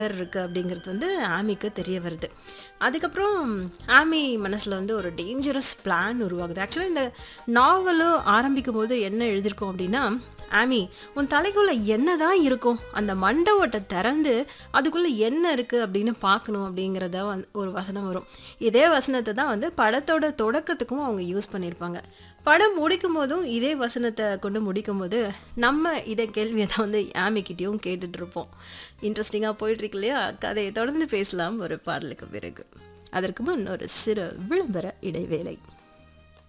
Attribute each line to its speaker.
Speaker 1: இருக்கு அப்படிங்கிறது வந்து ஆமிக்கு தெரிய வருது அதுக்கப்புறம் ஆமி மனசில் வந்து ஒரு டேஞ்சரஸ் பிளான் உருவாகுது ஆக்சுவலாக இந்த நாவலும் ஆரம்பிக்கும் போது என்ன எழுதியிருக்கோம் அப்படின்னா ஆமி உன் தலைக்குள்ள என்ன தான் இருக்கும் அந்த மண்டவோட்டை திறந்து அதுக்குள்ளே என்ன இருக்குது அப்படின்னு பார்க்கணும் அப்படிங்கிறத வந்து ஒரு வசனம் வரும் இதே வசனத்தை தான் வந்து படத்தோட தொடக்கத்துக்கும் அவங்க யூஸ் பண்ணியிருப்பாங்க படம் முடிக்கும் போதும் இதே வசனத்தை கொண்டு முடிக்கும் போது நம்ம இதே கேள்வியை தான் வந்து ஆமிக்கிட்டேயும் கேட்டுட்டு இருப்போம் இன்ட்ரெஸ்டிங்காக போயிட்டு இருக்கு இல்லையா கதையை தொடர்ந்து பேசலாம் ஒரு பாடலுக்கு பிறகு அதற்கு முன் ஒரு சிறு விளம்பர இடைவேளை